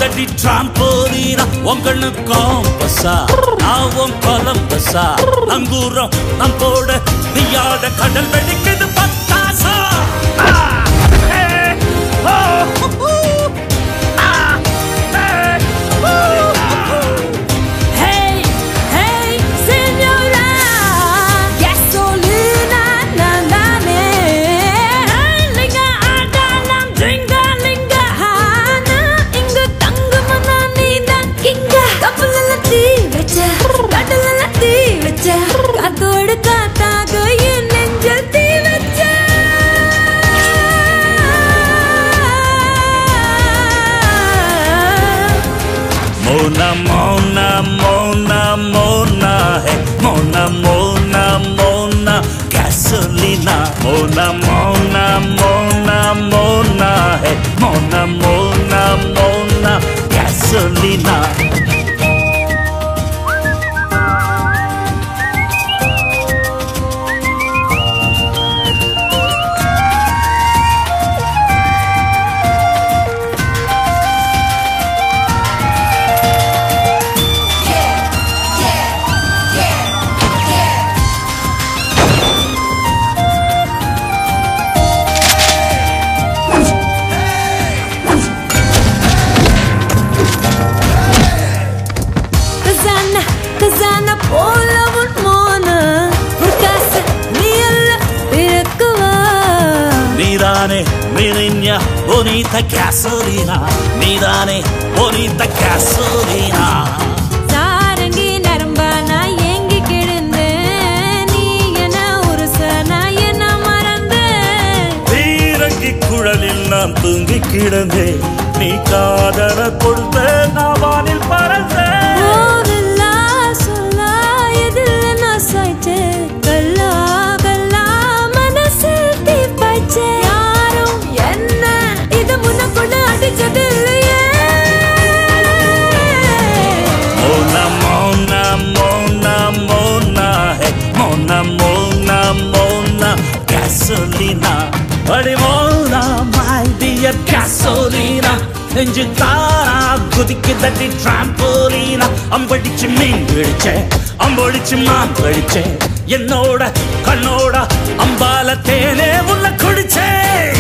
வெடிக்குதடி டிராம்போலீனா உங்கன்னு காம்பஸா நான் உன் கொலம்பஸா அங்கூரம் நம்போட நீயாட கடல் வெடிக்குது பத்தாசா ஆ, ஏ, ஓ, ஹூ, ஆ, ஏ, ஓ, ஹூ. Hey, hey, señora, gasolina, na na na. Linga adalam, dringa linga hana. இங்க தங்குமனா நீதான் கிங்க. கப்பல்ல தீ வச்ச, கடல்ல தீ வச்ச, காத்தோடு காத்தாக என் நெஞ்சில் தீ வச்ச. Mona, Mona, Mona, Mona, hey, Mona, Mona, Mona, gasolina. Mona, Mona, Mona, Mona, hey, Mona, Mona, Mona, gasolina. Khazana Khazana போல உன் மோன ஒரு காசு நீ அல்ல இருக்குவா Nidane, Mirinya, bonita gasolina. Nidane, bonita gasolina. Sarangi நரம்பா நான் ஏங்கி கிடந்தேன் நீ என்ன ஒரு நான் என்ன மறந்தேன் தீரங்கி குழலில் நான் தூங்கி கிடந்தேன் நீ காதல கொடுத்த நான் வானில் பறந்தேன் போதல்லா சொல்லா எதில் நான் சாய்ச்சேன் கல்லா கல்லா மனசில் தீ பாய்ச்சேன் யாரும் என்ன இது முன்னக்குள்ள அடிச்சது இல்லையே Mona, Mona, Mona, Mona, hey, Mona, Mona, Mona, gasolina. அடி மோனா my dear gasolina. நெஞ்சு தாரா குதிக்கு தட்டி டிராம்போலீனா அம்படிச்சு மீன் பிடிச்சேன் அம்பொடிச்சு மான் கழிச்சேன் என்னோட கண்ணோட அம்பால தேனே உள்ள குடிச்சேன்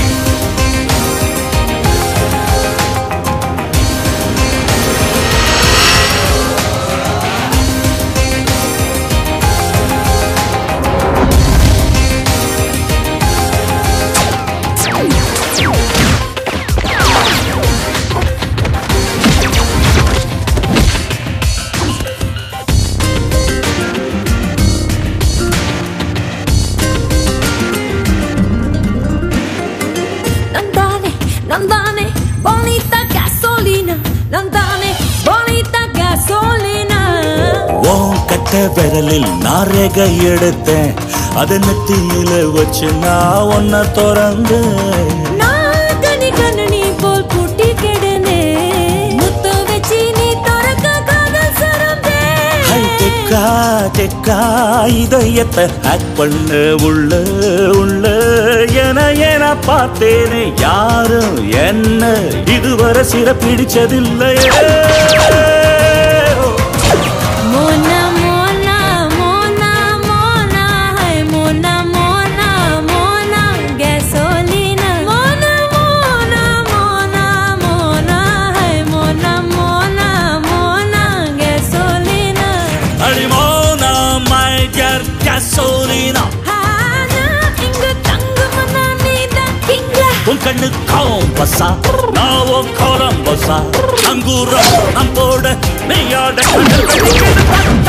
Nandane, Nandane, bonita gasolina. Nandane, bonita gasolina. உன் கட்ட விரலில் நான் ரேகை எடுத்தேன் அதை நெத்தியில வச்சு நான் ஒன்ன திறந்து நான் கனி கண்ணனி போல் பூட்டி கிடனே. முத்து வச்சு நீ திறக்க காதல் சரந்தே. ஹை டெக்கா டெக்கா இதயத்தை ஹேக் பண்ண உள்ள உள்ள என என பார்த்தேனே யாரும் என்ன இதுவரை சிற பிடிச்சதில்லையே Mona, Mona, Mona, Mona, hi, Mona, Mona, Mona, gasolina. Mona, Mona, Mona, Mona, hi, Mona, Mona, Mona, gasolina. அடிமோனா மை டியர் gasolina ஆனா, இங்கு தங்குமனா நீதான் king. உன் கண்ணு காம்பஸா நான் உன் கொலம்பஸா அங்கூரம் நம்போட நீயாட கண்ணு வெடிக்குது